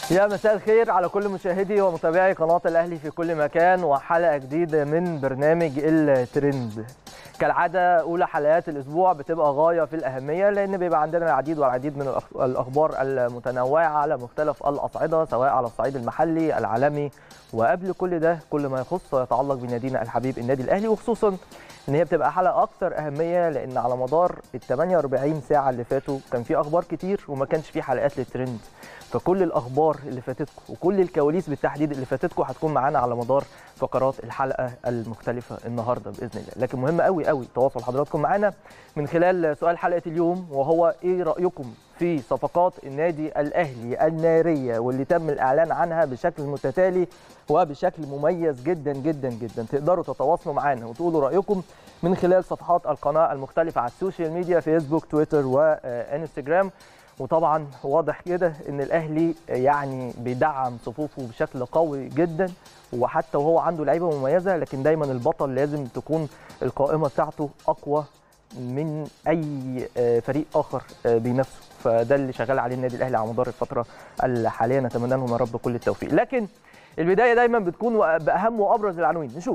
يا مساء الخير على كل مشاهدي ومتابعي قناة الأهلي في كل مكان وحلقة جديدة من برنامج الترند كالعادة أولى حلقات الأسبوع بتبقى غاية في الأهمية لأن بيبقى عندنا العديد والعديد من الأخ- الأخبار المتنوعة على مختلف الأصعدة سواء على الصعيد المحلي العالمي وقبل كل ده كل ما يخص ويتعلق بنادينا الحبيب النادي الأهلي وخصوصا ان هي بتبقى حلقه اكثر اهميه لان على مدار ال 48 ساعه اللي فاتوا كان في اخبار كتير وما كانش في حلقات للترند فكل الاخبار اللي فاتتكم وكل الكواليس بالتحديد اللي فاتتكم هتكون معانا على مدار فقرات الحلقه المختلفه النهارده باذن الله لكن مهم قوي قوي تواصل حضراتكم معانا من خلال سؤال حلقه اليوم وهو ايه رايكم في صفقات النادي الاهلي الناريه واللي تم الاعلان عنها بشكل متتالي وبشكل مميز جدا جدا جدا تقدروا تتواصلوا معانا وتقولوا رايكم من خلال صفحات القناه المختلفه على السوشيال ميديا فيسبوك تويتر وانستجرام وطبعا واضح كده ان الاهلي يعني بيدعم صفوفه بشكل قوي جدا وحتى وهو عنده لعيبه مميزه لكن دايما البطل لازم تكون القائمه بتاعته اقوى من اي آه، فريق اخر آه، بينافسه فده اللي شغال عليه النادي الاهلي على مدار الفتره الحاليه نتمنى لهم يا رب كل التوفيق لكن البدايه دايما بتكون باهم وابرز العناوين نشوف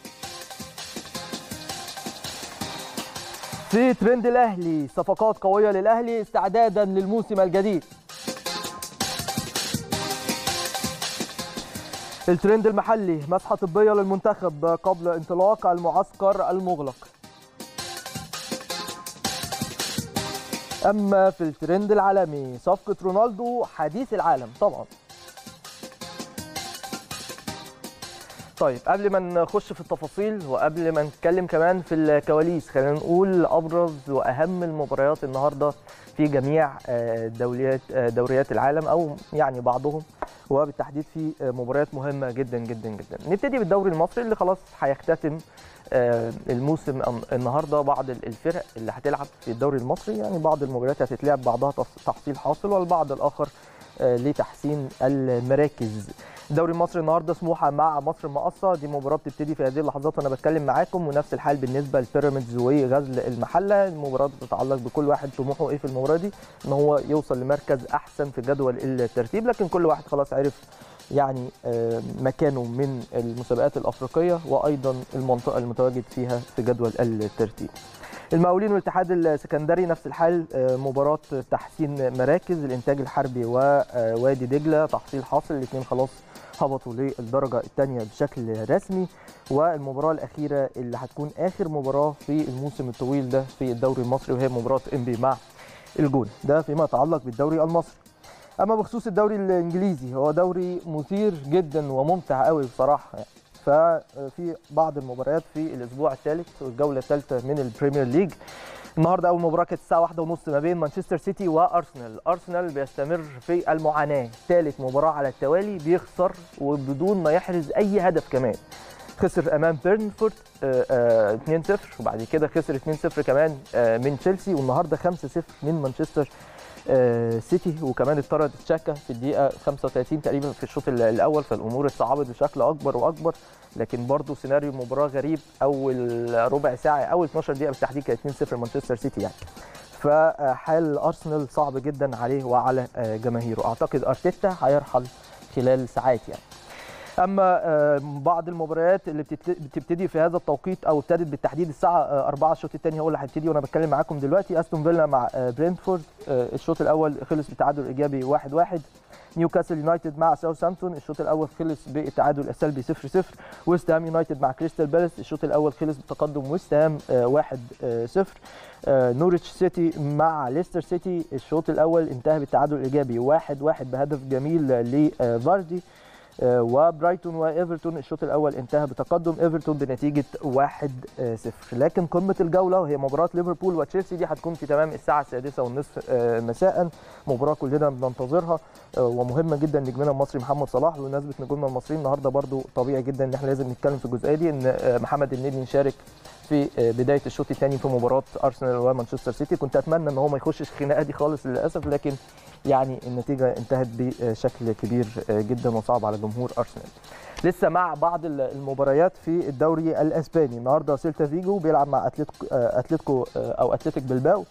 في ترند الاهلي صفقات قويه للاهلي استعدادا للموسم الجديد الترند المحلي مسحه طبيه للمنتخب قبل انطلاق المعسكر المغلق اما في الترند العالمي صفقه رونالدو حديث العالم طبعا طيب قبل ما نخش في التفاصيل وقبل ما نتكلم كمان في الكواليس خلينا نقول ابرز واهم المباريات النهارده في جميع آه، دوريات آه، دوريات العالم او يعني بعضهم وبالتحديد في آه، مباريات مهمه جدا جدا جدا نبتدي بالدوري المصري اللي خلاص هيختتم آه، الموسم الن- النهارده بعض ال- الفرق اللي هتلعب في الدوري المصري يعني بعض المباريات هتتلعب بعضها تص- تحصيل حاصل والبعض الاخر آه، لتحسين المراكز الدوري المصري النهارده سموحه مع مصر المقصه دي مباراه بتبتدي في هذه اللحظات وانا بتكلم معاكم ونفس الحال بالنسبه لبيراميدز وغزل المحله المباراه بتتعلق بكل واحد طموحه ايه في المباراه دي ان هو يوصل لمركز احسن في جدول الترتيب لكن كل واحد خلاص عرف يعني آه، مكانه من المسابقات الافريقيه وايضا المنطقه المتواجد فيها في جدول الترتيب المقاولين والاتحاد السكندري نفس الحال آه، مباراة تحسين مراكز الإنتاج الحربي ووادي دجلة تحصيل حاصل الاثنين خلاص هبطوا للدرجة الثانية بشكل رسمي والمباراة الأخيرة اللي هتكون آخر مباراة في الموسم الطويل ده في الدوري المصري وهي مباراة إنبي مع الجون ده فيما يتعلق بالدوري المصري أما بخصوص الدوري الإنجليزي هو دوري مثير جدا وممتع قوي بصراحة يعني. ففي بعض المباريات في الاسبوع الثالث والجوله الثالثه من البريمير ليج النهارده اول مباراه كانت الساعه واحدة ونص ما بين مانشستر سيتي وارسنال ارسنال بيستمر في المعاناه ثالث مباراه على التوالي بيخسر وبدون ما يحرز اي هدف كمان خسر امام بيرنفورد آه، آه، 2-0 وبعد كده خسر 2-0 كمان آه، من تشيلسي والنهارده 5-0 من مانشستر آه، سيتي وكمان اتطرد تشاكا في الدقيقه 35 تقريبا في الشوط ال- الاول فالامور اتصعبت بشكل اكبر واكبر لكن برضه سيناريو مباراه غريب اول ربع ساعه اول 12 دقيقه بالتحديد كانت 2-0 مانشستر سيتي يعني فحال ارسنال صعب جدا عليه وعلى آه، جماهيره اعتقد ارتيتا هيرحل خلال ساعات يعني اما آه، بعض المباريات اللي بتت- بتبتدي في هذا التوقيت او ابتدت بالتحديد الساعه آه، 4 الشوط الثاني هو اللي هيبتدي وانا بتكلم معاكم دلوقتي استون فيلا مع آه، برينتفورد آه، الشوط الاول خلص بتعادل ايجابي 1 1 نيوكاسل يونايتد مع ساوثهامبتون الشوط الاول خلص بالتعادل السلبي 0 0 ويست هام يونايتد مع كريستال بالاس الشوط الاول خلص بتقدم ويست هام 1 0 نوريتش سيتي مع ليستر سيتي الشوط الاول انتهى بالتعادل الايجابي 1 1 بهدف جميل لفاردي آه، وبرايتون وايفرتون الشوط الاول انتهى بتقدم ايفرتون بنتيجه 1-0 لكن قمه الجوله وهي مباراه ليفربول وتشيلسي دي هتكون في تمام الساعه السادسة والنصف آه، مساء مباراه كلنا بننتظرها آه، ومهمه جدا نجمنا المصري محمد صلاح بمناسبه نجومنا المصريين النهارده برضو طبيعي جدا ان احنا لازم نتكلم في الجزئيه دي ان آه، محمد النني نشارك في آه، بدايه الشوط الثاني في مباراه ارسنال ومانشستر سيتي كنت اتمنى ان هو ما يخشش الخناقه دي خالص للاسف لكن يعني النتيجه انتهت بشكل كبير جدا وصعب على جمهور ارسنال لسه مع بعض المباريات في الدوري الاسباني النهارده سيلتا فيجو بيلعب مع اتلتيكو اتلتيكو او اتلتيك بلباو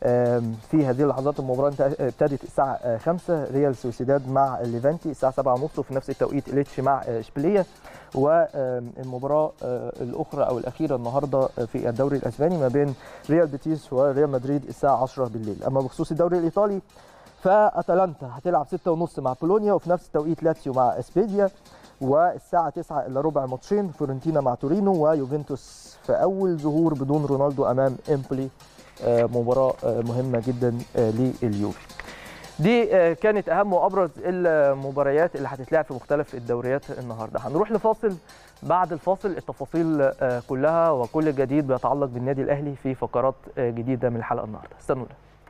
آم، في هذه اللحظات المباراه انت- ابتدت الساعه 5 ريال سوسيداد مع ليفانتي الساعه 7:30 وفي نفس التوقيت إليتش مع آه، اشبيليه والمباراه آه، الاخرى او الاخيره النهارده في الدوري الاسباني ما بين ريال بيتيس وريال مدريد الساعه 10 بالليل اما بخصوص الدوري الايطالي فاتلانتا هتلعب 6:30 مع بولونيا وفي نفس التوقيت لاتسيو مع اسبيديا والساعة 9 إلا ربع ماتشين فورنتينا مع تورينو ويوفنتوس في أول ظهور بدون رونالدو أمام إمبولي آه، مباراة آه، مهمة جدا آه، لليوفي دي آه، كانت أهم وأبرز المباريات اللي هتتلعب في مختلف الدوريات النهاردة هنروح لفاصل بعد الفاصل التفاصيل آه، كلها وكل جديد بيتعلق بالنادي الأهلي في فقرات آه، جديدة من الحلقة النهاردة استنونا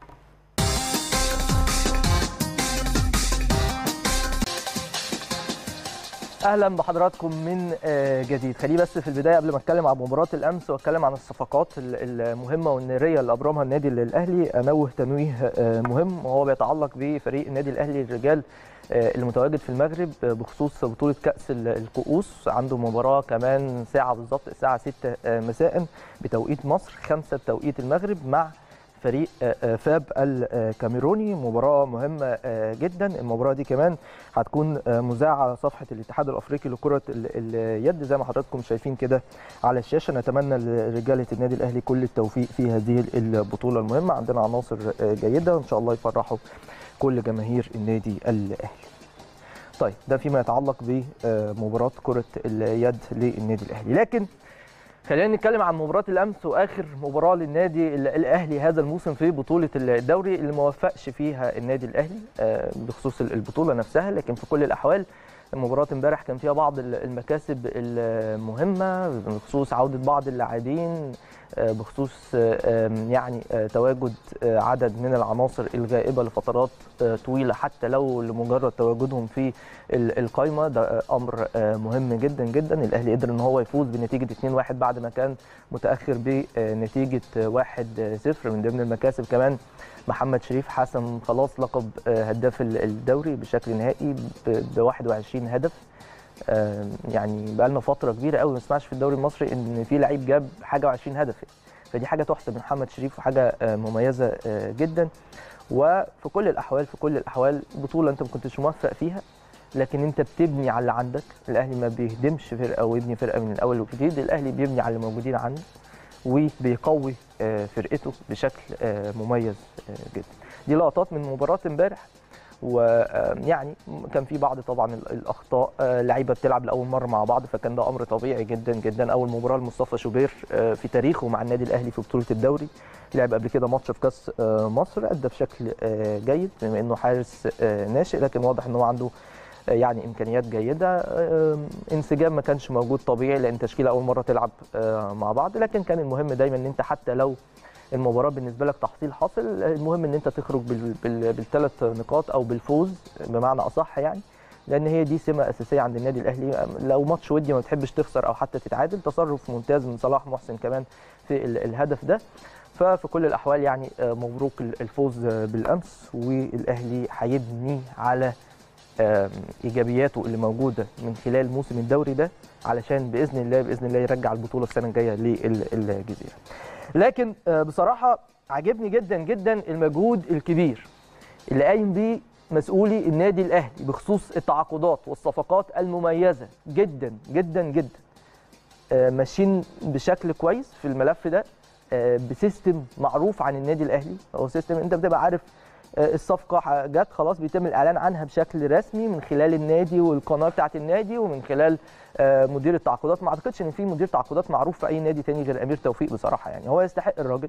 اهلا بحضراتكم من آه، جديد خليني بس في البدايه قبل ما اتكلم عن مباراه الامس واتكلم عن الصفقات ال- المهمه والناريه اللي ابرمها النادي الاهلي انوه تنويه آه، مهم وهو بيتعلق بفريق النادي الاهلي الرجال آه، المتواجد في المغرب آه، بخصوص بطوله كاس ال- الكؤوس عنده مباراه كمان ساعه بالظبط الساعه 6 آه، مساء بتوقيت مصر 5 بتوقيت المغرب مع فريق آه، آه، فاب الكاميروني مباراه مهمه آه، جدا المباراه دي كمان هتكون آه، مذاعه على صفحه الاتحاد الافريقي لكره ال- اليد زي ما حضراتكم شايفين كده على الشاشه نتمنى لرجاله النادي الاهلي كل التوفيق في هذه البطوله المهمه عندنا عناصر آه، جيده وان شاء الله يفرحوا كل جماهير النادي الاهلي طيب ده فيما يتعلق بمباراه كره اليد للنادي الاهلي لكن خلينا نتكلم عن مباراه الامس واخر مباراه للنادي ال- الاهلي هذا الموسم في بطوله الدوري اللي ما وفقش فيها النادي الاهلي آه، بخصوص ال- البطوله نفسها لكن في كل الاحوال مباراة امبارح كان فيها بعض ال- المكاسب المهمة بخصوص عودة بعض اللاعبين آه، بخصوص آه، آم، يعني آه، تواجد آه، عدد من العناصر الغائبة لفترات آه، طويلة حتى لو لمجرد تواجدهم في ال- القايمة ده آه، أمر آه، مهم جدا جدا الأهلي قدر إن هو يفوز بنتيجة 2-1 بعد ما كان متأخر بنتيجة 1-0 من ضمن المكاسب كمان محمد شريف حسم خلاص لقب آه، هداف ال- الدوري بشكل نهائي ب 21 هدف آه، يعني بقى لنا فتره كبيره قوي ما نسمعش في الدوري المصري ان في لعيب جاب حاجه و20 هدف فدي حاجه تحسب من محمد شريف وحاجه آه، مميزه آه، جدا وفي كل الاحوال في كل الاحوال بطوله انت ما كنتش موفق فيها لكن انت بتبني على اللي عندك الاهلي ما بيهدمش فرقه ويبني فرقه من الاول وجديد الاهلي بيبني على اللي موجودين عنده وبيقوي آه، فرقته بشكل آه، مميز آه، جدا دي لقطات من مباراه امبارح ويعني كان في بعض طبعا ال- الاخطاء آه، لعيبه بتلعب لاول مره مع بعض فكان ده امر طبيعي جدا جدا اول مباراه لمصطفى شوبير آه، في تاريخه مع النادي الاهلي في بطوله الدوري لعب قبل كده ماتش في كاس آه، مصر ادى بشكل آه، جيد بما انه حارس آه، ناشئ لكن واضح ان هو عنده آه، يعني امكانيات جيده آه، انسجام ما كانش موجود طبيعي لان تشكيله اول مره تلعب آه، مع بعض لكن كان المهم دايما ان انت حتى لو المباراه بالنسبه لك تحصيل حاصل المهم ان انت تخرج بال- بال- بالثلاث نقاط او بالفوز بمعنى اصح يعني لان هي دي سمه اساسيه عند النادي الاهلي لو ماتش ودي ما بتحبش تخسر او حتى تتعادل تصرف ممتاز من صلاح محسن كمان في ال- الهدف ده ففي كل الاحوال يعني آه، مبروك ال- الفوز آه، بالامس والاهلي هيبني على آم، ايجابياته اللي موجوده من خلال موسم الدوري ده علشان باذن الله باذن الله يرجع البطوله السنه الجايه للجزيره. لكن آه، بصراحه عجبني جدا جدا المجهود الكبير اللي قايم بيه مسؤولي النادي الاهلي بخصوص التعاقدات والصفقات المميزه جدا جدا جدا آه، ماشيين بشكل كويس في الملف ده آه، بسيستم معروف عن النادي الاهلي هو سيستم انت بتبقى عارف آه، الصفقه جت خلاص بيتم الاعلان عنها بشكل رسمي من خلال النادي والقناه بتاعه النادي ومن خلال آه، مدير التعاقدات ما اعتقدش ان في مدير تعاقدات معروف في اي نادي تاني غير امير توفيق بصراحه يعني هو يستحق الراجل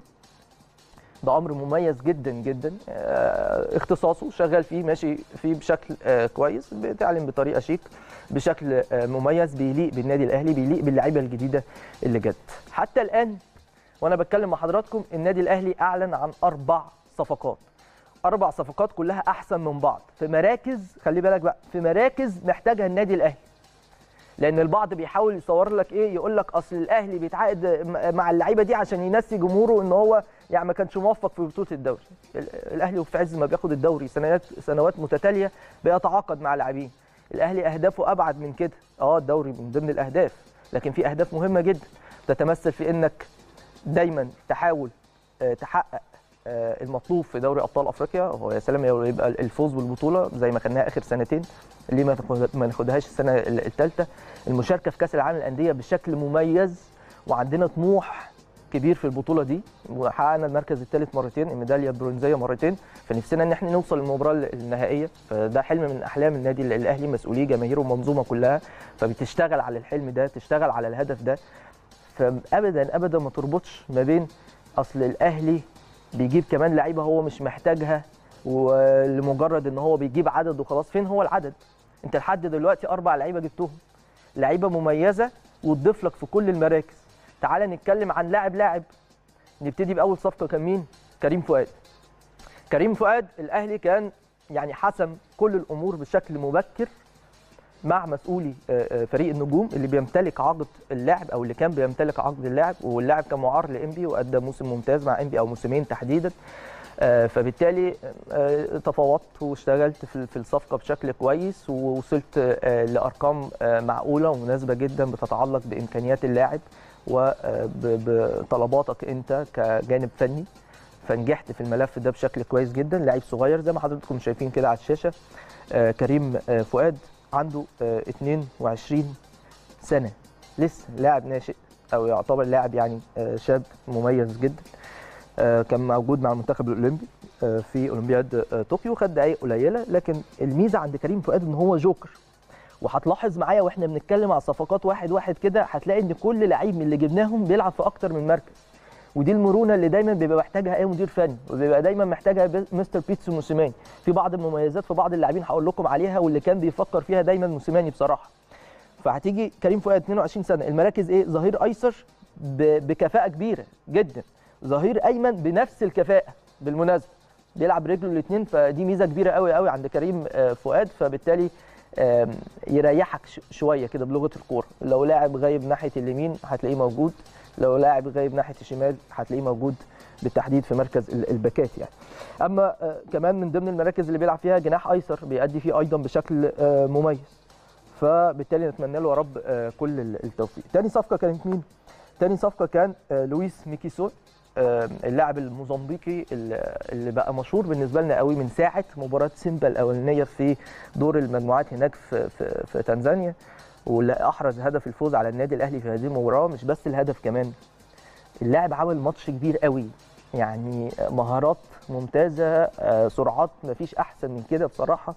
ده امر مميز جدا جدا آه، اختصاصه شغال فيه ماشي فيه بشكل آه، كويس بيتعلم بطريقه شيك بشكل آه، مميز بيليق بالنادي الاهلي بيليق باللعيبه الجديده اللي جت حتى الان وانا بتكلم مع حضراتكم النادي الاهلي اعلن عن اربع صفقات اربع صفقات كلها احسن من بعض في مراكز خلي بالك بقى في مراكز محتاجها النادي الاهلي لان البعض بيحاول يصور لك ايه يقول لك اصل الاهلي بيتعاقد م- مع اللعيبه دي عشان ينسي جمهوره ان هو يعني ما كانش موفق في بطوله الدوري ال- الاهلي في عز ما بياخد الدوري سنوات سنوات متتاليه بيتعاقد مع لاعبين الاهلي اهدافه ابعد من كده اه الدوري من ضمن الاهداف لكن في اهداف مهمه جدا تتمثل في انك دايما تحاول آه، تحقق آه، المطلوب في دوري ابطال افريقيا هو يا سلام لو يبقى الفوز بالبطوله زي ما خدناها اخر سنتين ليه ما تاخد- ما ناخدهاش السنه الثالثه المشاركه في كاس العالم للانديه بشكل مميز وعندنا طموح كبير في البطوله دي وحققنا المركز الثالث مرتين الميداليه البرونزيه مرتين فنفسنا ان احنا نوصل للمباراه النهائيه فده حلم من احلام النادي الاهلي مسؤوليه جماهيره ومنظومه كلها فبتشتغل على الحلم ده تشتغل على الهدف ده فابدا ابدا ما تربطش ما بين اصل الاهلي بيجيب كمان لعيبه هو مش محتاجها ولمجرد ان هو بيجيب عدد وخلاص فين هو العدد انت لحد دلوقتي اربع لعيبه جبتهم لعيبه مميزه وتضيف لك في كل المراكز تعال نتكلم عن لاعب لاعب نبتدي باول صفقه كان مين كريم فؤاد كريم فؤاد الاهلي كان يعني حسم كل الامور بشكل مبكر مع مسؤولي آه، آه، فريق النجوم اللي بيمتلك عقد اللاعب او اللي كان بيمتلك عقد اللاعب واللاعب كان معار لانبي وادى موسم ممتاز مع انبي او موسمين تحديدا آه، فبالتالي آه، تفاوضت واشتغلت في في الصفقه بشكل كويس ووصلت آه، لارقام آه، معقوله ومناسبه جدا بتتعلق بامكانيات اللاعب وبطلباتك انت كجانب فني فنجحت في الملف ده بشكل كويس جدا لاعب صغير زي ما حضراتكم شايفين كده على الشاشه آه، كريم آه، فؤاد عنده آه، 22 سنه لسه لاعب ناشئ او يعتبر لاعب يعني آه، شاب مميز جدا آه، كان موجود مع المنتخب الاولمبي آه، في اولمبياد آه، طوكيو خد دقائق قليله لكن الميزه عند كريم فؤاد ان هو جوكر وهتلاحظ معايا واحنا بنتكلم على صفقات واحد واحد كده هتلاقي ان كل لعيب من اللي جبناهم بيلعب في اكتر من مركز ودي المرونه اللي دايما بيبقى محتاجها اي مدير فني وبيبقى دايما محتاجها بي- مستر بيتسو موسيماني في بعض المميزات في بعض اللاعبين هقول لكم عليها واللي كان بيفكر فيها دايما موسيماني بصراحه فهتيجي كريم فؤاد 22 سنه المراكز ايه ظهير ايسر ب- بكفاءه كبيره جدا ظهير ايمن بنفس الكفاءه بالمناسبه بيلعب رجله الاثنين فدي ميزه كبيره قوي قوي عند كريم آه، فؤاد فبالتالي آم، يريحك ش- شويه كده بلغه الكوره لو لاعب غايب ناحيه اليمين هتلاقيه موجود لو لاعب غايب ناحيه الشمال هتلاقيه موجود بالتحديد في مركز ال- الباكات يعني اما آه، كمان من ضمن المراكز اللي بيلعب فيها جناح ايسر بيأدي فيه ايضا بشكل آه، مميز فبالتالي نتمنى له يا رب آه، كل ال- التوفيق تاني صفقه كانت مين تاني صفقه كان آه، لويس ميكيسون آه، اللاعب الموزمبيقي اللي اللي بقى مشهور بالنسبه لنا قوي من ساعه مباراه سيمبا الاولانيه في دور المجموعات هناك في في, في تنزانيا واللي احرز هدف الفوز على النادي الاهلي في هذه المباراه مش بس الهدف كمان اللاعب عمل ماتش كبير قوي يعني مهارات ممتازه آه، سرعات مفيش احسن من كده بصراحه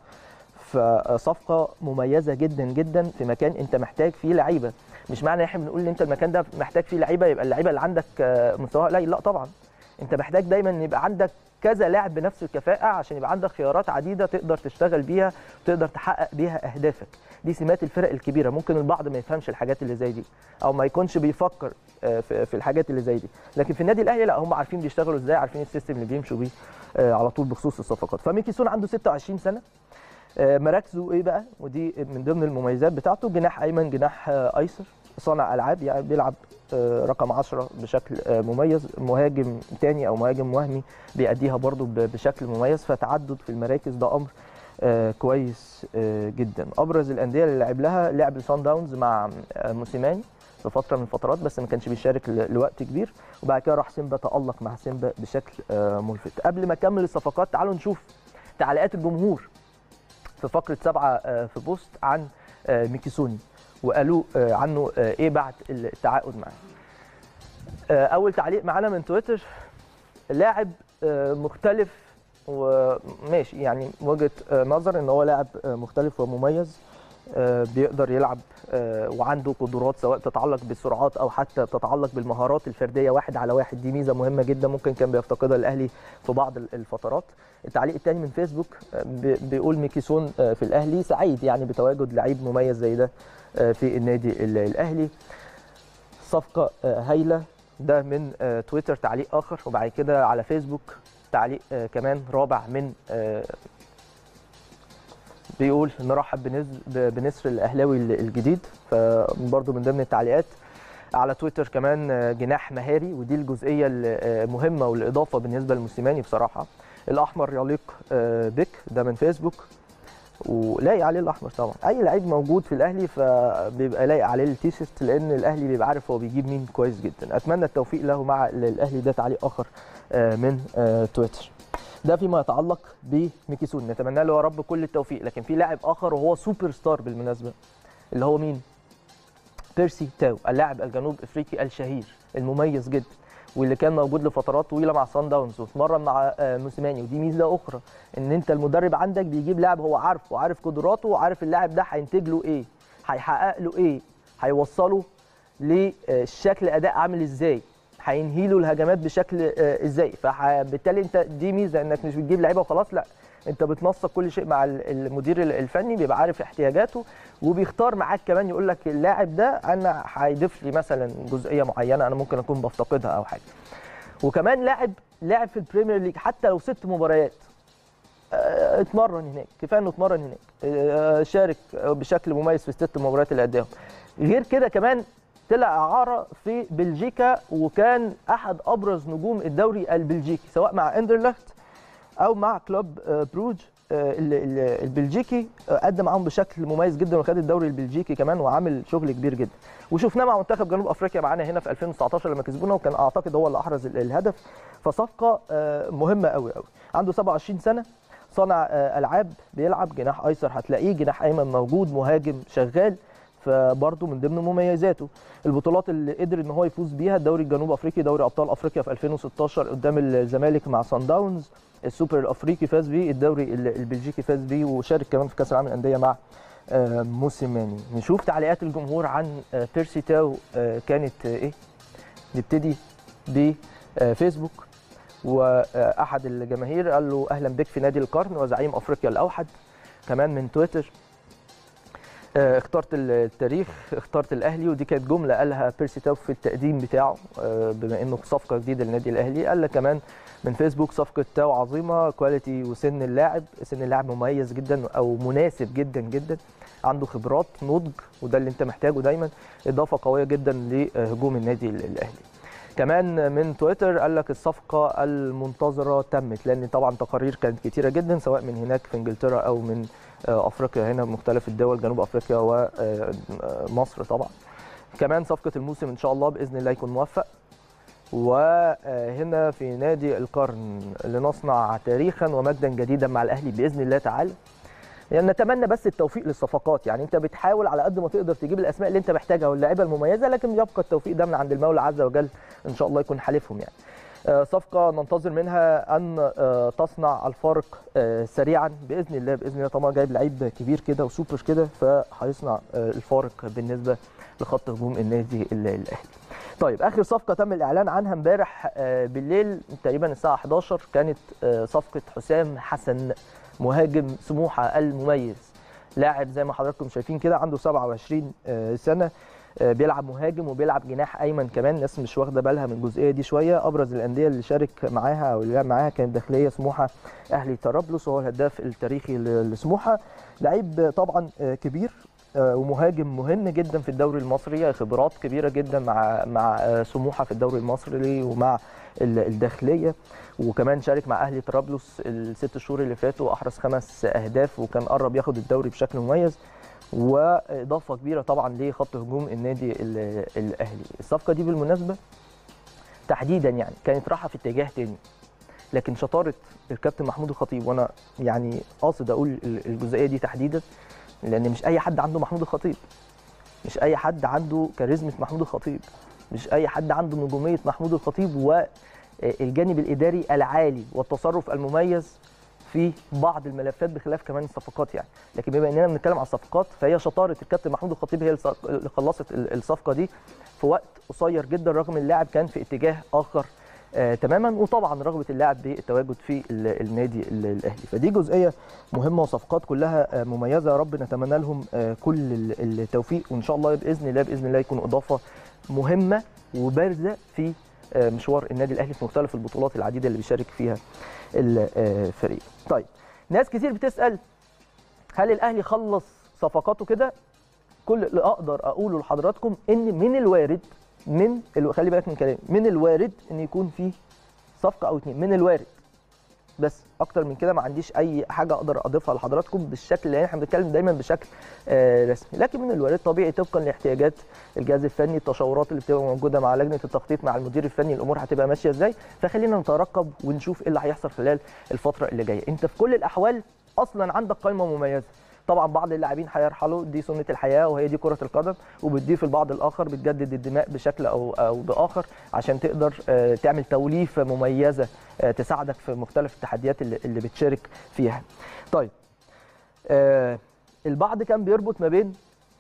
فصفقه مميزه جدا جدا في مكان انت محتاج فيه لعيبه مش معنى احنا بنقول ان انت المكان ده محتاج فيه لعيبه يبقى اللعيبه اللي عندك آه، مستواها قليل لا طبعا انت محتاج دايما ان يبقى عندك كذا لاعب بنفس الكفاءه عشان يبقى عندك خيارات عديده تقدر تشتغل بيها وتقدر تحقق بيها اهدافك دي سمات الفرق الكبيره ممكن البعض ما يفهمش الحاجات اللي زي دي او ما يكونش بيفكر آه، في في الحاجات اللي زي دي لكن في النادي الاهلي لا هم عارفين بيشتغلوا ازاي عارفين السيستم اللي بيمشوا بيه آه، على طول بخصوص الصفقات فميكي سون عنده 26 سنه آه، مراكزه ايه بقى ودي من ضمن المميزات بتاعته جناح ايمن جناح آه، ايسر صانع العاب يعني بيلعب آه، رقم 10 بشكل آه، مميز مهاجم تاني او مهاجم وهمي بيأديها برضو ب- بشكل مميز فتعدد في المراكز ده امر آه، كويس آه، جدا ابرز الانديه اللي لعب لها لعب الصن داونز مع آه، موسيماني في فتره من الفترات بس ما كانش بيشارك ل- لوقت كبير وبعد كده راح سيمبا تألق مع سيمبا بشكل آه، ملفت قبل ما اكمل الصفقات تعالوا نشوف تعليقات الجمهور في فقره سبعه آه، في بوست عن آه، ميكيسوني وقالوا آه، عنه آه، ايه بعد التعاقد معاه آه، اول تعليق معانا من تويتر لاعب آه، مختلف وماشي يعني وجهه آه، نظر ان هو لاعب آه، مختلف ومميز آه، بيقدر يلعب آه، وعنده قدرات سواء تتعلق بالسرعات او حتى تتعلق بالمهارات الفرديه واحد على واحد دي ميزه مهمه جدا ممكن كان بيفتقدها الاهلي في بعض ال- الفترات التعليق الثاني من فيسبوك آه، بي- بيقول ميكيسون آه، في الاهلي سعيد يعني بتواجد لعيب مميز زي ده آه، في النادي ال- الاهلي صفقه آه، هايله ده من آه، تويتر تعليق اخر وبعد كده على فيسبوك تعليق آه، كمان رابع من آه، بيقول نرحب بنز- ب- بنسر الاهلاوي ال- الجديد فبرضه من ضمن التعليقات على تويتر كمان آه، جناح مهاري ودي الجزئيه المهمه والاضافه بالنسبه لموسيماني بصراحه الاحمر يليق آه، بك ده من فيسبوك ولايق عليه الاحمر طبعا اي لعيب موجود في الاهلي فبيبقى لايق عليه التيشيرت لان الاهلي بيبقى عارف هو بيجيب مين كويس جدا اتمنى التوفيق له مع الاهلي ده تعليق اخر آه، من آه، تويتر ده فيما يتعلق بميكيسون نتمنى له يا رب كل التوفيق لكن في لاعب اخر وهو سوبر ستار بالمناسبه اللي هو مين بيرسي تاو اللاعب الجنوب افريقي الشهير المميز جدا واللي كان موجود لفترات طويله مع سان داونز واتمرن مع آه، موسيماني ودي ميزه اخرى ان انت المدرب عندك بيجيب لاعب هو عارفه وعارف قدراته وعارف اللاعب ده هينتج له ايه هيحقق له ايه هيوصله للشكل اداء عامل ازاي هينهي له الهجمات بشكل آه، ازاي فبالتالي انت دي ميزه انك مش بتجيب لعيبه وخلاص لا انت بتنسق كل شيء مع ال- المدير الفني بيبقى عارف احتياجاته وبيختار معاك كمان يقول لك اللاعب ده انا هيضيف لي مثلا جزئيه معينه انا ممكن اكون بفتقدها او حاجه وكمان لاعب لاعب في البريمير ليج حتى لو ست مباريات آه، اتمرن هناك كفايه انه اتمرن هناك آه، شارك بشكل مميز في الست مباريات اللي اداهم غير كده كمان طلع اعاره في بلجيكا وكان احد ابرز نجوم الدوري البلجيكي سواء مع اندرلخت او مع كلوب آه، بروج آه، ال- ال- البلجيكي آه، قدم معاهم بشكل مميز جدا وخد الدوري البلجيكي كمان وعامل شغل كبير جدا وشفناه مع منتخب جنوب افريقيا معانا هنا في 2019 لما كسبونا وكان اعتقد هو اللي احرز ال- الهدف فصفقه آه، مهمه قوي قوي عنده 27 سنه صانع آه، العاب بيلعب جناح ايسر هتلاقيه جناح ايمن موجود مهاجم شغال فبرضه من ضمن مميزاته البطولات اللي قدر ان هو يفوز بيها الدوري الجنوب افريقي دوري ابطال افريقيا في 2016 قدام الزمالك مع سان داونز السوبر الافريقي فاز بيه الدوري ال- البلجيكي فاز بيه وشارك كمان في كاس العالم للانديه مع آه، موسيماني نشوف تعليقات الجمهور عن آه، بيرسي تاو آه، كانت آه، ايه نبتدي بفيسبوك واحد الجماهير قال له اهلا بك في نادي القرن وزعيم افريقيا الاوحد كمان من تويتر آه، اخترت التاريخ اخترت الاهلي ودي كانت جمله قالها بيرسي تاو في التقديم بتاعه آه، بما انه صفقه جديده للنادي الاهلي قال لك كمان من فيسبوك صفقه تاو عظيمه كواليتي وسن اللاعب سن اللاعب مميز جدا او مناسب جدا جدا عنده خبرات نضج وده اللي انت محتاجه دايما اضافه قويه جدا لهجوم النادي الاهلي كمان من تويتر قال لك الصفقه المنتظره تمت لان طبعا تقارير كانت كتيره جدا سواء من هناك في انجلترا او من آه، افريقيا هنا مختلف الدول جنوب افريقيا ومصر طبعا كمان صفقه الموسم ان شاء الله باذن الله يكون موفق وهنا في نادي القرن لنصنع تاريخا ومجدا جديدا مع الاهلي باذن الله تعالى يعني نتمنى بس التوفيق للصفقات يعني انت بتحاول على قد ما تقدر تجيب الاسماء اللي انت محتاجها واللاعيبه المميزه لكن يبقى التوفيق ده من عند المولى عز وجل ان شاء الله يكون حالفهم يعني آه، صفقه ننتظر منها ان آه، تصنع الفارق آه، سريعا باذن الله باذن الله طبعا جايب لعيب كبير كده وسوبر كده فهيصنع آه، الفارق بالنسبه لخط هجوم النادي ال- الاهلي. طيب اخر صفقه تم الاعلان عنها امبارح آه، بالليل تقريبا الساعه 11 كانت آه، صفقه حسام حسن مهاجم سموحه المميز لاعب زي ما حضراتكم شايفين كده عنده 27 آه، سنه آه، بيلعب مهاجم وبيلعب جناح ايمن كمان الناس مش واخده بالها من الجزئيه دي شويه ابرز الانديه اللي شارك معاها او اللي لعب معاها كانت داخليه سموحه اهلي طرابلس وهو الهداف التاريخي ل- لسموحه لعيب طبعا آه، كبير آه، ومهاجم مهم جدا في الدوري المصري خبرات كبيره جدا مع مع آه، سموحه في الدوري المصري ومع ال- الداخليه وكمان شارك مع اهلي طرابلس الست شهور اللي فاتوا احرز خمس اهداف وكان قرب ياخد الدوري بشكل مميز واضافه كبيره طبعا لخط هجوم النادي ال- الاهلي الصفقه دي بالمناسبه تحديدا يعني كانت رايحه في اتجاه تاني لكن شطاره الكابتن محمود الخطيب وانا يعني قاصد اقول ال- الجزئيه دي تحديدا لان مش اي حد عنده محمود الخطيب مش اي حد عنده كاريزما محمود الخطيب مش اي حد عنده نجوميه محمود الخطيب والجانب الاداري العالي والتصرف المميز في بعض الملفات بخلاف كمان الصفقات يعني لكن بما اننا بنتكلم على الصفقات فهي شطاره الكابتن محمود الخطيب هي الص- اللي خلصت ال- الصفقه دي في وقت قصير جدا رغم اللاعب كان في اتجاه اخر آه تماما وطبعا رغبه اللاعب بالتواجد في ال- النادي ال- الاهلي فدي جزئيه مهمه وصفقات كلها آه مميزه يا رب نتمنى لهم آه كل ال- التوفيق وان شاء الله باذن الله باذن الله يكون اضافه مهمه وبارزه في آه مشوار النادي الاهلي في مختلف البطولات العديده اللي بيشارك فيها الفريق. طيب ناس كتير بتسال هل الاهلي خلص صفقاته كده؟ كل اللي اقدر اقوله لحضراتكم ان من الوارد من ال... خلي بالك من كلامي من الوارد ان يكون في صفقه او اتنين من الوارد بس اكتر من كده ما عنديش اي حاجه اقدر اضيفها لحضراتكم بالشكل اللي احنا بنتكلم دايما بشكل آه، رسمي لكن من الوارد طبيعي طبقا لاحتياجات الجهاز الفني التشاورات اللي بتبقى موجوده مع لجنه التخطيط مع المدير الفني الامور هتبقى ماشيه ازاي فخلينا نترقب ونشوف ايه اللي هيحصل خلال الفتره اللي جايه انت في كل الاحوال اصلا عندك قائمه مميزه طبعا بعض اللاعبين هيرحلوا دي سنه الحياه وهي دي كره القدم وبتضيف البعض الاخر بتجدد الدماء بشكل او او باخر عشان تقدر آه، تعمل توليفه مميزه آه، تساعدك في مختلف التحديات اللي, اللي بتشارك فيها. طيب آه، البعض كان بيربط ما بين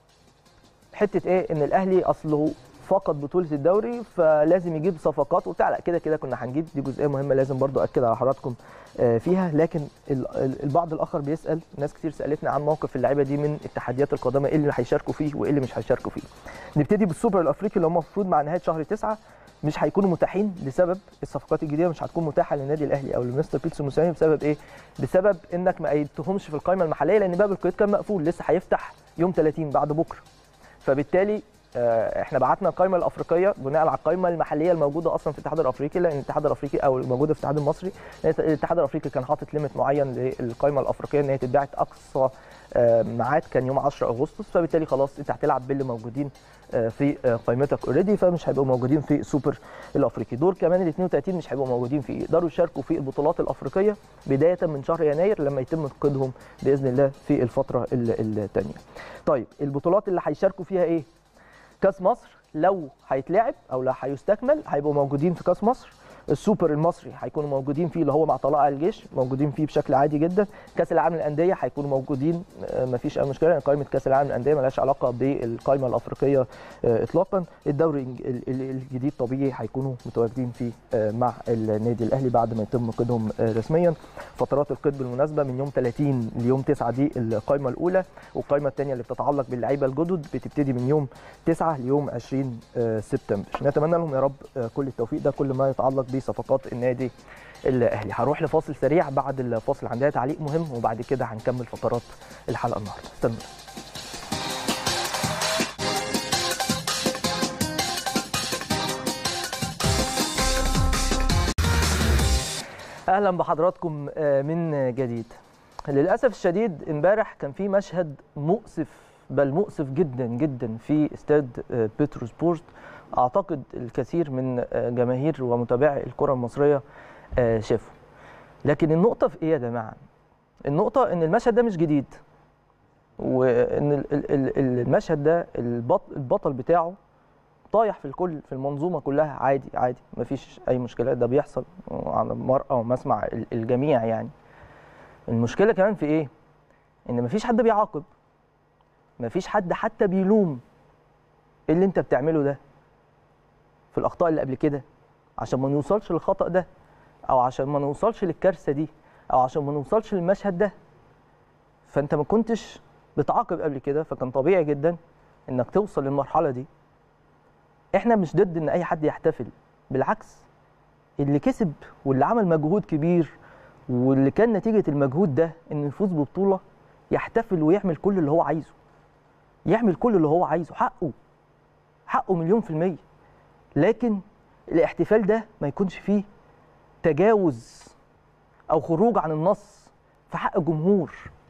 حته ايه ان الاهلي اصله فقد بطوله الدوري فلازم يجيب صفقات وبتاع لا كده كده كنا هنجيب دي جزئيه مهمه لازم برضو اكد على حضراتكم آه، فيها لكن ال- ال- البعض الاخر بيسال ناس كتير سالتنا عن موقف اللعيبه دي من التحديات القادمه ايه اللي هيشاركوا فيه وايه اللي مش هيشاركوا فيه نبتدي بالسوبر الافريقي اللي هم المفروض مع نهايه شهر تسعة مش هيكونوا متاحين لسبب الصفقات الجديده مش هتكون متاحه للنادي الاهلي او لمستر بيتسو موسيماني بسبب ايه؟ بسبب انك ما ايدتهمش في القائمه المحليه لان باب القيد كان مقفول لسه هيفتح يوم 30 بعد بكره فبالتالي آه، احنا بعتنا القائمه الافريقيه بناء على القائمه المحليه الموجوده اصلا في الاتحاد الافريقي لان الاتحاد الافريقي او الموجوده في الاتحاد المصري لأن الاتحاد الافريقي كان حاطط ليميت معين للقائمه الافريقيه ان هي تتباعت اقصى آه، ميعاد كان يوم 10 اغسطس فبالتالي خلاص انت هتلعب باللي موجودين آه، في آه، قائمتك اوريدي فمش هيبقوا موجودين في سوبر الافريقي دول كمان ال 32 مش هيبقوا موجودين فيه يقدروا يشاركوا في البطولات الافريقيه بدايه من شهر يناير لما يتم قيدهم باذن الله في الفتره الثانيه طيب البطولات اللي هيشاركوا فيها ايه كاس مصر لو هيتلعب او لو هيستكمل هيبقوا موجودين في كاس مصر السوبر المصري هيكونوا موجودين فيه اللي هو مع طلائع الجيش موجودين فيه بشكل عادي جدا كاس العالم للانديه هيكونوا موجودين آه، مفيش اي مشكله لان قائمه كاس العالم للانديه ملهاش علاقه بالقائمه الافريقيه آه، اطلاقا الدوري الإنج- ال- ال- الجديد طبيعي هيكونوا متواجدين فيه آه، مع النادي الاهلي بعد ما يتم قيدهم آه، رسميا فترات القيد بالمناسبه من يوم 30 ليوم 9 دي القائمه الاولى والقائمه الثانيه اللي بتتعلق باللعيبه الجدد بتبتدي من يوم 9 ليوم 20 آه، سبتمبر نتمنى لهم يا رب آه، كل التوفيق ده كل ما يتعلق بصفقات النادي الاهلي هروح لفاصل سريع بعد الفاصل عندنا تعليق مهم وبعد كده هنكمل فقرات الحلقه النهارده استنوا اهلا بحضراتكم آه، من جديد للاسف الشديد امبارح كان في مشهد مؤسف بل مؤسف جدا جدا في استاد آه، بتروسبورت اعتقد الكثير من آه، جماهير ومتابعي الكره المصريه آه، شافوا لكن النقطه في ايه يا جماعه النقطه ان المشهد ده مش جديد وان ال- ال- ال- المشهد ده البط- البطل بتاعه طايح في الكل في المنظومه كلها عادي عادي مفيش اي مشكله ده بيحصل على مرأى ومسمع ال- الجميع يعني المشكله كمان في ايه ان مفيش حد بيعاقب مفيش حد حتى بيلوم ايه اللي انت بتعمله ده في الاخطاء اللي قبل كده عشان ما نوصلش للخطا ده او عشان ما نوصلش للكارثه دي او عشان ما نوصلش للمشهد ده فانت ما كنتش بتعاقب قبل كده فكان طبيعي جدا انك توصل للمرحله دي احنا مش ضد ان اي حد يحتفل بالعكس اللي كسب واللي عمل مجهود كبير واللي كان نتيجه المجهود ده انه يفوز ببطوله يحتفل ويعمل كل اللي هو عايزه يعمل كل اللي هو عايزه حقه حقه مليون في المية لكن الاحتفال ده ما يكونش فيه تجاوز او خروج عن النص في حق الجمهور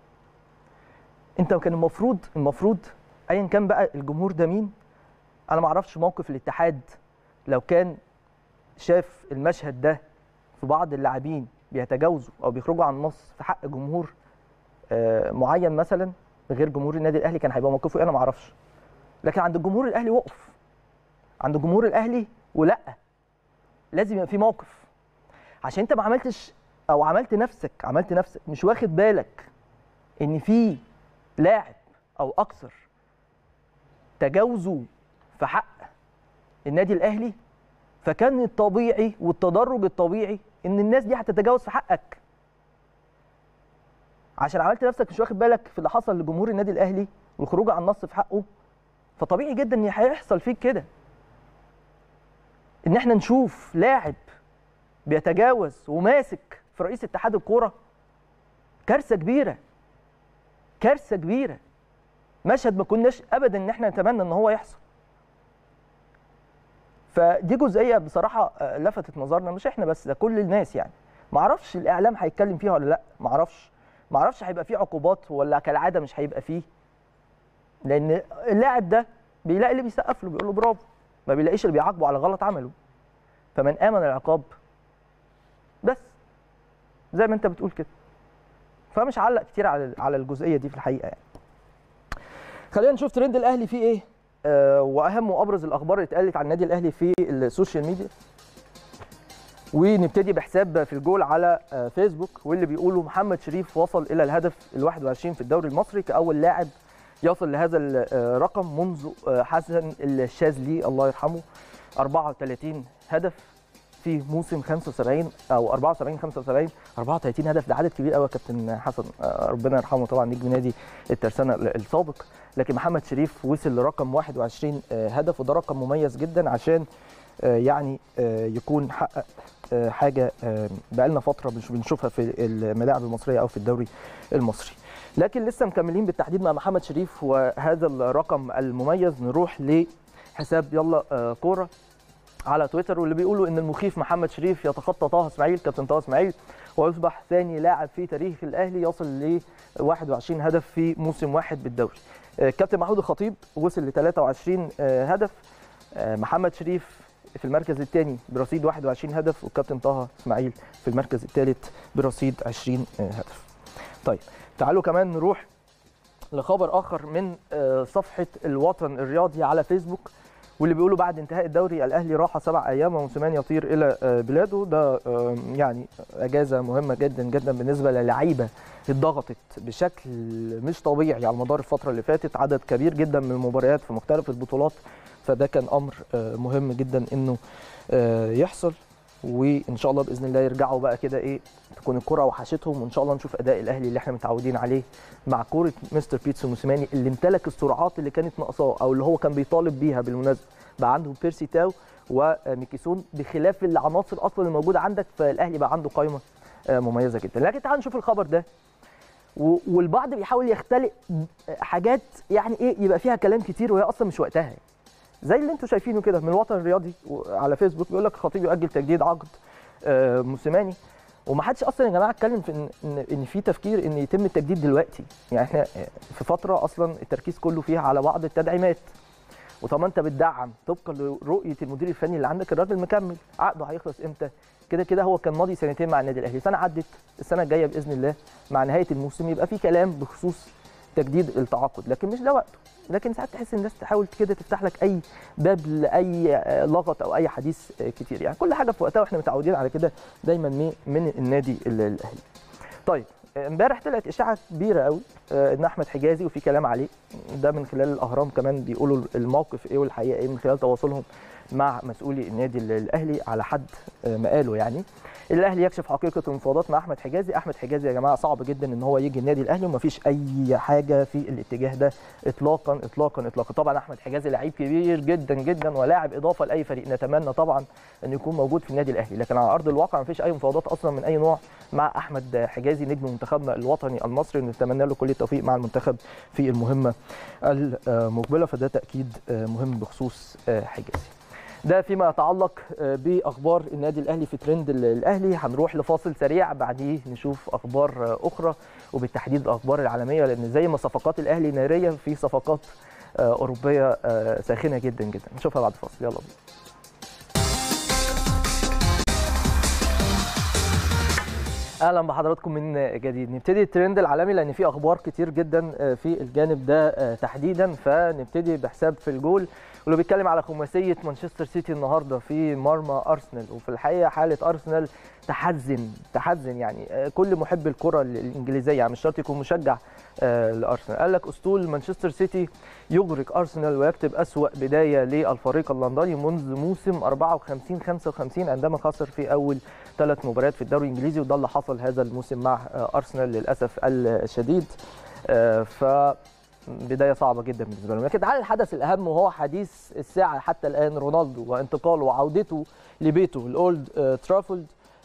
انت كان المفروض المفروض ايا كان بقى الجمهور ده مين انا ما اعرفش موقف الاتحاد لو كان شاف المشهد ده في بعض اللاعبين بيتجاوزوا او بيخرجوا عن النص في حق جمهور آه، معين مثلا غير جمهور النادي الاهلي كان هيبقى موقفه ايه انا ما اعرفش لكن عند الجمهور الاهلي وقف عند جمهور الاهلي ولا لازم يبقى في موقف عشان انت ما عملتش او عملت نفسك عملت نفسك مش واخد بالك ان في لاعب او اكثر تجاوزوا في حق النادي الاهلي فكان الطبيعي والتدرج الطبيعي ان الناس دي هتتجاوز في حقك عشان عملت نفسك مش واخد بالك في اللي حصل لجمهور النادي الاهلي والخروج عن النص في حقه فطبيعي جدا ان هيحصل فيك كده ان احنا نشوف لاعب بيتجاوز وماسك في رئيس اتحاد الكوره كارثه كبيره كارثه كبيره مشهد ما كناش ابدا ان احنا نتمنى ان هو يحصل فدي جزئيه بصراحه آه، لفتت نظرنا مش احنا بس ده كل الناس يعني معرفش الاعلام هيتكلم فيها ولا لا معرفش معرفش هيبقى فيه عقوبات ولا كالعاده مش هيبقى فيه لان اللاعب ده بيلاقي اللي بيسقف له بيقول له برافو ما بيلاقيش اللي بيعاقبه على غلط عمله فمن امن العقاب بس زي ما انت بتقول كده فمش علق كتير على على الجزئيه دي في الحقيقه يعني خلينا نشوف ترند الاهلي فيه ايه آه واهم وابرز الاخبار اللي اتقالت عن النادي الاهلي في السوشيال ميديا ونبتدي بحساب في الجول على آه فيسبوك واللي بيقولوا محمد شريف وصل الى الهدف ال 21 في الدوري المصري كاول لاعب يصل لهذا الرقم منذ آه حسن الشاذلي الله يرحمه 34 هدف في موسم 75 او 74 75 34 هدف ده عدد كبير قوي يا كابتن حسن ربنا يرحمه طبعا نجم نادي الترسانه السابق لكن محمد شريف وصل لرقم 21 هدف وده رقم مميز جدا عشان يعني يكون حقق حاجه بقالنا فتره مش بنشوفها في الملاعب المصريه او في الدوري المصري لكن لسه مكملين بالتحديد مع محمد شريف وهذا الرقم المميز نروح لحساب يلا كوره على تويتر واللي بيقولوا ان المخيف محمد شريف يتخطى طه اسماعيل كابتن طه اسماعيل ويصبح ثاني لاعب في تاريخ الاهلي يصل ل 21 هدف في موسم واحد بالدوري. كابتن محمود الخطيب وصل ل 23 هدف محمد شريف في المركز الثاني برصيد 21 هدف والكابتن طه اسماعيل في المركز الثالث برصيد 20 هدف. طيب تعالوا كمان نروح لخبر اخر من صفحه الوطن الرياضي على فيسبوك واللي بيقولوا بعد انتهاء الدوري الاهلي راح سبع ايام وموسيماني يطير الى بلاده ده يعني اجازه مهمه جدا جدا بالنسبه للعيبه اتضغطت بشكل مش طبيعي على مدار الفتره اللي فاتت عدد كبير جدا من المباريات في مختلف البطولات فده كان امر مهم جدا انه يحصل وان شاء الله باذن الله يرجعوا بقى كده ايه تكون الكره وحشتهم وان شاء الله نشوف اداء الاهلي اللي احنا متعودين عليه مع كوره مستر بيتسو موسيماني اللي امتلك السرعات اللي كانت ناقصاه او اللي هو كان بيطالب بيها بالمناسبه بقى عنده بيرسي تاو وميكيسون بخلاف العناصر اصلا الموجوده عندك فالاهلي بقى عنده قائمه مميزه جدا لكن تعال نشوف الخبر ده والبعض بيحاول يختلق حاجات يعني ايه يبقى فيها كلام كتير وهي اصلا مش وقتها يعني. زي اللي انتم شايفينه كده من الوطن الرياضي على فيسبوك بيقول لك الخطيب يؤجل تجديد عقد موسيماني وما حدش اصلا يا جماعه اتكلم في ان ان في تفكير ان يتم التجديد دلوقتي يعني احنا في فتره اصلا التركيز كله فيها على بعض التدعيمات وطالما انت بتدعم طبقا لرؤيه المدير الفني اللي عندك الراجل مكمل عقده هيخلص امتى كده كده هو كان ماضي سنتين مع النادي الاهلي سنه عدت السنه الجايه باذن الله مع نهايه الموسم يبقى في كلام بخصوص تجديد التعاقد لكن مش ده وقته لكن ساعات تحس الناس تحاول كده تفتح لك اي باب لاي لغط او اي حديث كتير يعني كل حاجه في وقتها واحنا متعودين على كده دايما من النادي الاهلي طيب امبارح طلعت اشاعه كبيره قوي ان احمد حجازي وفي كلام عليه ده من خلال الاهرام كمان بيقولوا الموقف ايه والحقيقه ايه من خلال تواصلهم مع مسؤولي النادي الاهلي على حد ما قالوا يعني الاهلي يكشف حقيقه المفاوضات مع احمد حجازي احمد حجازي يا جماعه صعب جدا ان هو يجي النادي الاهلي ومفيش اي حاجه في الاتجاه ده اطلاقا اطلاقا اطلاقا طبعا احمد حجازي لعيب كبير جدا جدا ولاعب اضافه لاي فريق نتمنى طبعا ان يكون موجود في النادي الاهلي لكن على ارض الواقع مفيش اي مفاوضات اصلا من اي نوع مع احمد حجازي نجم منتخبنا الوطني المصري نتمنى له كل التوفيق مع المنتخب في المهمه المقبله فده تاكيد مهم بخصوص حجازي ده فيما يتعلق باخبار النادي الاهلي في ترند الاهلي هنروح لفاصل سريع بعديه نشوف اخبار اخرى وبالتحديد الاخبار العالميه لان زي ما صفقات الاهلي ناريه في صفقات اوروبيه ساخنه جدا جدا نشوفها بعد الفاصل يلا بينا اهلا بحضراتكم من جديد نبتدي الترند العالمي لان في اخبار كتير جدا في الجانب ده تحديدا فنبتدي بحساب في الجول واللي بيتكلم على خماسيه مانشستر سيتي النهارده في مرمى ارسنال وفي الحقيقه حاله ارسنال تحزن تحزن يعني كل محب الكره الانجليزيه يعني مش شرط يكون مشجع لارسنال قال لك اسطول مانشستر سيتي يغرق ارسنال ويكتب اسوا بدايه للفريق اللندني منذ موسم 54 55 عندما خسر في اول ثلاث مباريات في الدوري الانجليزي وده اللي حصل هذا الموسم مع ارسنال للاسف الشديد ف بدايه صعبه جدا بالنسبه لهم لكن تعال الحدث الاهم وهو حديث الساعه حتى الان رونالدو وانتقاله وعودته لبيته الاولد ترافولد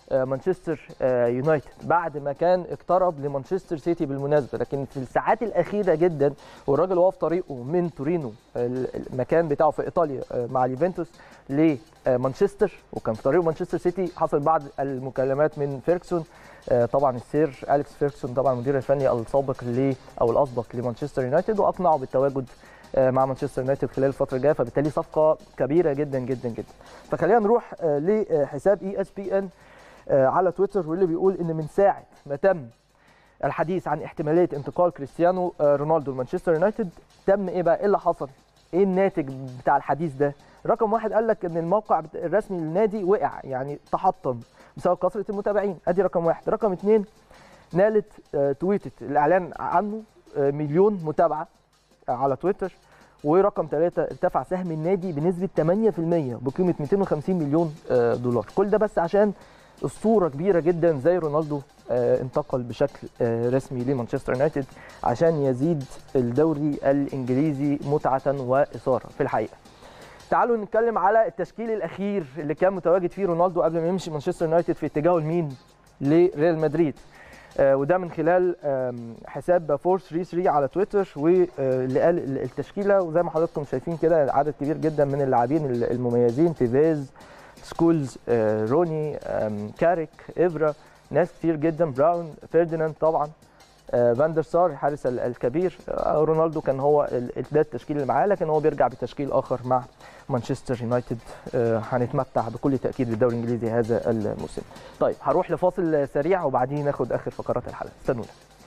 مانشستر يونايتد بعد ما كان اقترب لمانشستر سيتي بالمناسبه لكن في الساعات الاخيره جدا والراجل وهو في طريقه من تورينو المكان بتاعه في ايطاليا مع اليوفنتوس لمانشستر وكان في طريقه مانشستر سيتي حصل بعض المكالمات من فيركسون طبعا السير اليكس فيركسون طبعا المدير الفني السابق ل او الاسبق لمانشستر يونايتد واقنعه بالتواجد مع مانشستر يونايتد خلال الفتره الجايه فبالتالي صفقه كبيره جدا جدا جدا فخلينا نروح لحساب اي اس بي ان على تويتر واللي بيقول ان من ساعه ما تم الحديث عن احتماليه انتقال كريستيانو رونالدو لمانشستر يونايتد تم ايه بقى ايه اللي حصل ايه الناتج بتاع الحديث ده رقم واحد قال لك ان الموقع الرسمي للنادي وقع يعني تحطم بسبب كثره المتابعين ادي رقم واحد رقم اثنين نالت تويتت الاعلان عنه مليون متابعه على تويتر ورقم ثلاثة ارتفع سهم النادي بنسبة 8% بقيمة 250 مليون دولار كل ده بس عشان اسطوره كبيره جدا زي رونالدو انتقل بشكل رسمي لمانشستر يونايتد عشان يزيد الدوري الانجليزي متعه واثاره في الحقيقه. تعالوا نتكلم على التشكيل الاخير اللي كان متواجد فيه رونالدو قبل ما يمشي مانشستر يونايتد في اتجاهه لمين؟ لريال مدريد. وده من خلال حساب 433 على تويتر واللي قال التشكيله وزي ما حضراتكم شايفين كده عدد كبير جدا من اللاعبين المميزين تيفيز سكولز روني كاريك افرا ناس كتير جدا براون فيرديناند طبعا فاندر سار الحارس الكبير رونالدو كان هو ده التشكيل اللي معاه لكن هو بيرجع بتشكيل اخر مع مانشستر يونايتد هنتمتع بكل تاكيد بالدوري الانجليزي هذا الموسم. طيب هروح لفاصل سريع وبعدين ناخد اخر فقرات الحلقه استنونا.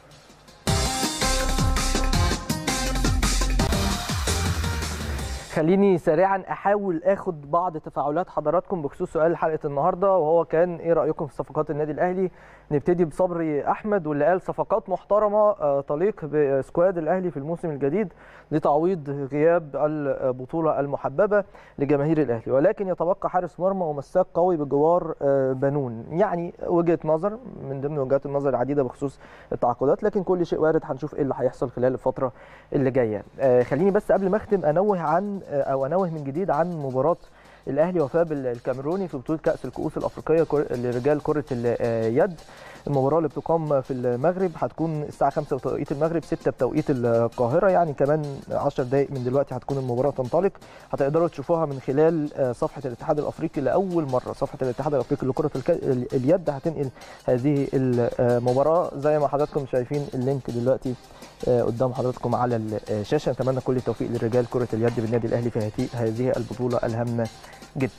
خليني سريعا احاول اخد بعض تفاعلات حضراتكم بخصوص سؤال حلقه النهارده وهو كان ايه رايكم في صفقات النادي الاهلي نبتدي بصبري احمد واللي قال صفقات محترمه تليق بسكواد الاهلي في الموسم الجديد لتعويض غياب البطوله المحببه لجماهير الاهلي ولكن يتبقى حارس مرمى ومساك قوي بجوار بنون يعني وجهه نظر من ضمن وجهات النظر العديده بخصوص التعاقدات لكن كل شيء وارد هنشوف ايه اللي هيحصل خلال الفتره اللي جايه خليني بس قبل ما اختم انوه عن او انوه من جديد عن مباراه الاهلي وفاب الكاميروني في بطوله كاس الكؤوس الافريقيه لرجال كره اليد المباراه اللي بتقام في المغرب هتكون الساعه 5 بتوقيت المغرب 6 بتوقيت القاهره يعني كمان 10 دقائق من دلوقتي هتكون المباراه تنطلق هتقدروا تشوفوها من خلال صفحه الاتحاد الافريقي لاول مره صفحه الاتحاد الافريقي لكره اليد هتنقل هذه المباراه زي ما حضراتكم شايفين اللينك دلوقتي قدام حضراتكم على الشاشه نتمنى كل التوفيق لرجال كره اليد بالنادي الاهلي في هذه البطوله الهامه جدا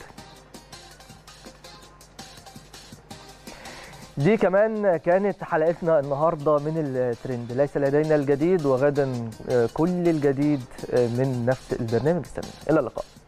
دي كمان كانت حلقتنا النهارده من الترند ليس لدينا الجديد وغدا كل الجديد من نفس البرنامج استنى الى اللقاء